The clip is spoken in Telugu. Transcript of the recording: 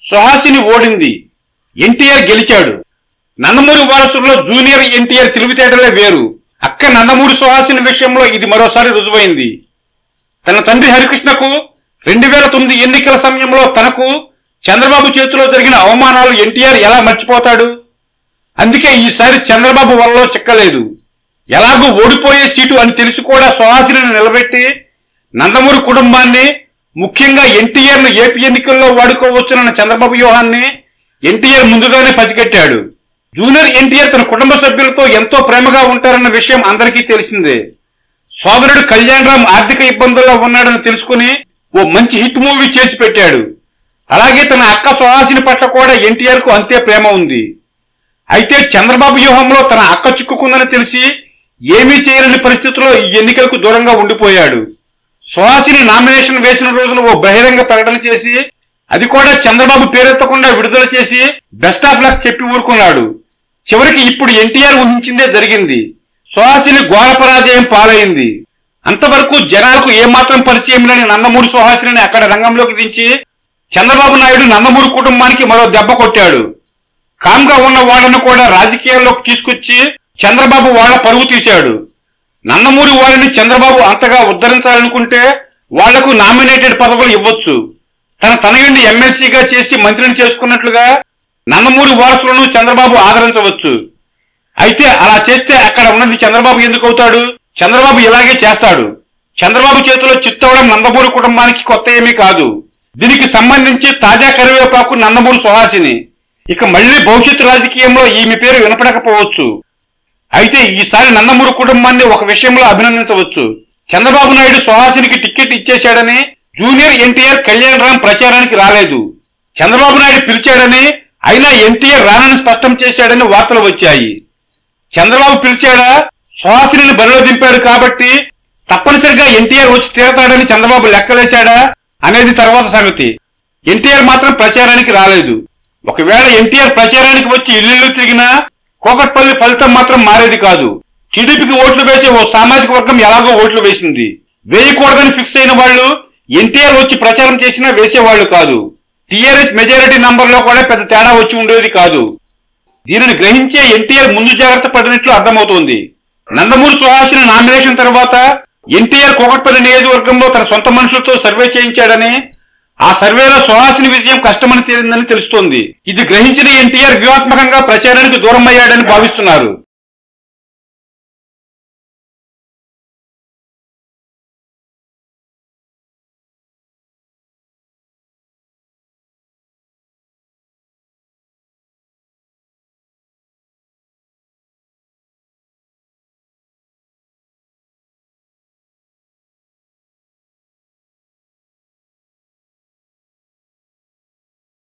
సుహాసిని ఓడింది ఎన్టీఆర్ గెలిచాడు నందమూరి వారసుల్లో జూనియర్ ఎన్టీఆర్ తెలివితేటలే వేరు అక్క నందమూరి సుహాసిని విషయంలో ఇది మరోసారి రుజువైంది తన తండ్రి హరికృష్ణకు రెండు వేల తొమ్మిది ఎన్నికల సమయంలో తనకు చంద్రబాబు చేతిలో జరిగిన అవమానాలు ఎన్టీఆర్ ఎలా మర్చిపోతాడు అందుకే ఈసారి చంద్రబాబు వలలో చిక్కలేదు ఎలాగూ ఓడిపోయే సీటు అని తెలిసి కూడా సుహాసిని నిలబెట్టి నందమూరి కుటుంబాన్ని ముఖ్యంగా ఎన్టీఆర్ ను ఏపీ ఎన్నికల్లో వాడుకోవచ్చునన్న చంద్రబాబు వ్యూహాన్ని ఎన్టీఆర్ ముందుగానే పసిగట్టాడు జూనియర్ ఎన్టీఆర్ తన కుటుంబ సభ్యులతో ఎంతో ప్రేమగా ఉంటారన్న విషయం అందరికీ తెలిసిందే సోదరుడు కళ్యాణ్ రామ్ ఆర్థిక ఇబ్బందుల్లో ఉన్నాడని తెలుసుకుని ఓ మంచి హిట్ మూవీ చేసి పెట్టాడు అలాగే తన అక్క సుహాసిని పట్ల కూడా ఎన్టీఆర్ కు అంతే ప్రేమ ఉంది అయితే చంద్రబాబు వ్యూహంలో తన అక్క చిక్కుకుందని తెలిసి ఏమీ చేయలేని పరిస్థితుల్లో ఈ ఎన్నికలకు దూరంగా ఉండిపోయాడు సుహాసిని నామినేషన్ వేసిన రోజున ఓ బహిరంగ ప్రకటన చేసి అది కూడా చంద్రబాబు పేరెత్తకుండా విడుదల చేసి బెస్ట్ ఆఫ్ లక్ చెప్పి ఊరుకున్నాడు చివరికి ఇప్పుడు ఎన్టీఆర్ ఊహించిందే జరిగింది సుహాసిని ఘోర పరాజయం పాలైంది అంతవరకు జనాలకు ఏమాత్రం పరిచయం లేని నందమూరి సుహాసిని అక్కడ రంగంలోకి దించి చంద్రబాబు నాయుడు నందమూరి కుటుంబానికి మరో దెబ్బ కొట్టాడు కామ్గా ఉన్న వాళ్ళను కూడా రాజకీయాల్లోకి తీసుకొచ్చి చంద్రబాబు వాళ్ళ పరుగు తీశాడు నందమూరి వారిని చంద్రబాబు అంతగా ఉద్ధరించాలనుకుంటే వాళ్లకు నామినేటెడ్ పదవులు ఇవ్వొచ్చు తన తనయుడిని ఎమ్మెల్సీగా చేసి మంత్రిని చేసుకున్నట్లుగా నందమూరి వారసులను చంద్రబాబు ఆదరించవచ్చు అయితే అలా చేస్తే అక్కడ ఉన్నది చంద్రబాబు ఎందుకు అవుతాడు చంద్రబాబు ఇలాగే చేస్తాడు చంద్రబాబు చేతిలో చిత్తవడం నందమూరి కుటుంబానికి కొత్త ఏమీ కాదు దీనికి సంబంధించి తాజా కరివేపాకు నందమూరి సుహాసిని ఇక మళ్లీ భవిష్యత్తు రాజకీయంలో ఈమె పేరు వినపడకపోవచ్చు అయితే ఈసారి నందమూరి కుటుంబాన్ని ఒక విషయంలో అభినందించవచ్చు చంద్రబాబు నాయుడు సుహాసినికి టికెట్ ఇచ్చేశాడని జూనియర్ ఎన్టీఆర్ కళ్యాణ్ రామ్ ప్రచారానికి రాలేదు చంద్రబాబు నాయుడు పిలిచాడని అయినా ఎన్టీఆర్ రానని స్పష్టం చేశాడని వార్తలు వచ్చాయి చంద్రబాబు పిలిచాడా సుహాసిని బరిలో దింపాడు కాబట్టి తప్పనిసరిగా ఎన్టీఆర్ వచ్చి తీరతాడని చంద్రబాబు లెక్కలేశాడా అనేది తర్వాత సంగతి ఎన్టీఆర్ మాత్రం ప్రచారానికి రాలేదు ఒకవేళ ఎన్టీఆర్ ప్రచారానికి వచ్చి ఇల్లు తిరిగినా కోకట్పల్లి ఫలితం మాత్రం మారేది కాదు టీడీపీకి ఓట్లు వేసే ఓ సామాజిక వర్గం ఎలాగో ఓట్లు వేసింది వేయకూడదని ఫిక్స్ అయిన వాళ్ళు ఎన్టీఆర్ వచ్చి ప్రచారం చేసినా వేసేవాళ్లు కాదు టీఆర్ఎస్ మెజారిటీ నంబర్ లో కూడా పెద్ద తేడా వచ్చి ఉండేది కాదు దీనిని గ్రహించే ఎన్టీఆర్ ముందు జాగ్రత్త పడినట్లు అర్థమవుతోంది నందమూరి సుహాసిని నామినేషన్ తర్వాత ఎన్టీఆర్ కోకట్పల్లి నియోజకవర్గంలో తన సొంత మనుషులతో సర్వే చేయించాడని ఆ సర్వేలో సుహాసిని విజయం కష్టమని తేలిందని తెలుస్తోంది ఇది గ్రహించిన ఎన్టీఆర్ వ్యూహాత్మకంగా ప్రచారానికి దూరం అయ్యాడని భావిస్తున్నారు